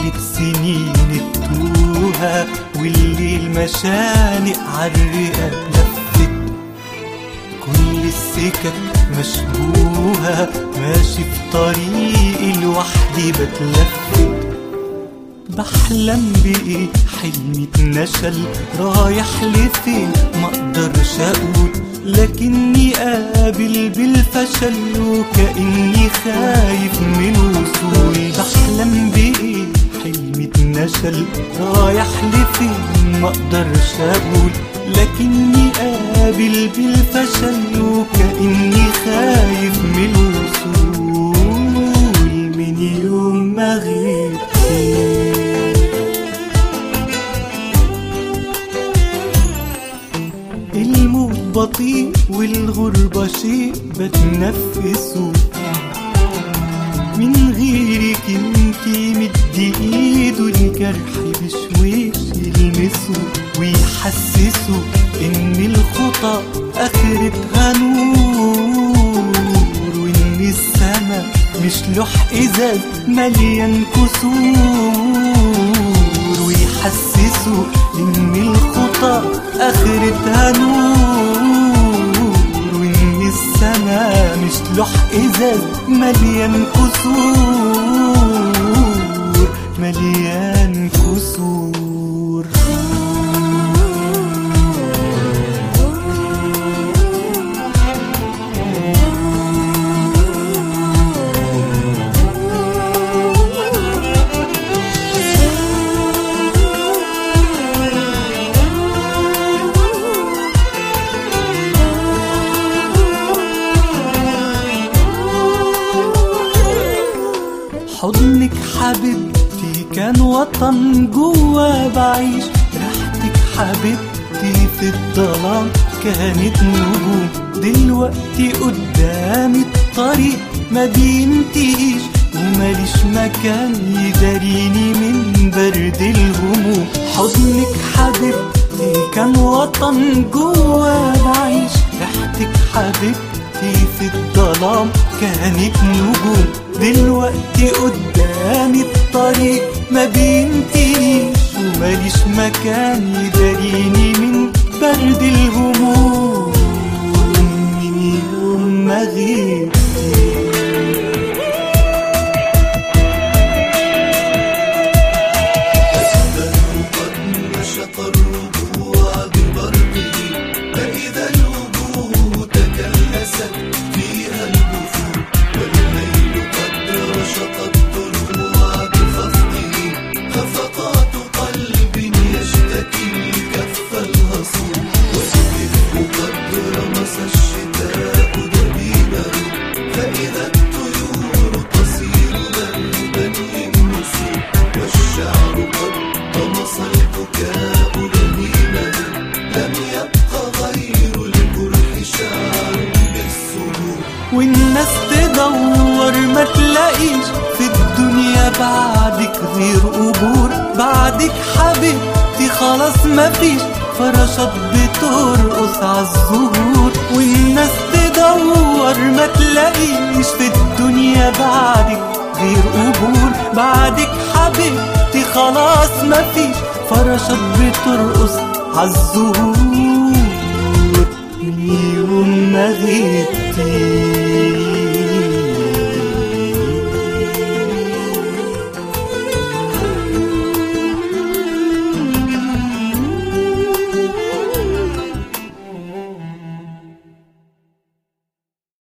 طالت سنين التوهة والليل مشانق عالرقاب لفت كل السكك مشبوهة ماشي في طريقي لوحدي بتلفت بحلم بإيه حلمي اتنشل رايح لفين مقدرش أقول لكني قابل بالفشل وكأني خايف من وصولي بحلم بإيه حلمي اتنشل رايح لفين مقدرش أقول لكني قابل بالفشل وكأني خايف من الوصول من يوم ما غبت الموت بطيء والغربة شيء بتنفسه من غيرك انتي مدي ايده الجرح بشويش يلمسه ويحسسه ان الخطى اخرتها نور وان السما مش لوح ازاز مليان كسور ويحسسه ان الخطى اخرتها نور وان السما مش لوح ازاز مليان كسور مليان كسور حضنك حبيبتي كان وطن جوا بعيش ريحتك حبيبتي في الظلام كانت نجوم دلوقتي قدامي الطريق ما بينتهيش وماليش مكان يداريني من برد الهموم حضنك حبيبتي كان وطن جوا بعيش ريحتك حبيبتي في الظلام كانت نجوم دلوقتي قدامي الطريق ما بينتهيش وماليش مكان يداريني من برد الهموم من يوم ما غبتي قد نشط الربوع ببرده فإذا الوجوه تكلست فيها البثور والليل قد رشق الضلوع بخفضه خفقات قلب يشتكي كف الهصور والكف قد رمس الشتاء دبيبه فإذا الطيور تصير ذنبا للنسور والشعر قد طمس البكاء لهيبه لم يبق غير الجرح شعر بالسرور والناس تدور ما تلاقيش في الدنيا بعدك غير قبور بعدك حبيبتي خلاص مفيش فراشات بترقص عالزهور والناس تدور ما تلاقيش في الدنيا بعدك غير قبور بعدك حبيبتي خلاص مفيش فراشات بترقص عالزهور من يوم ما غبتي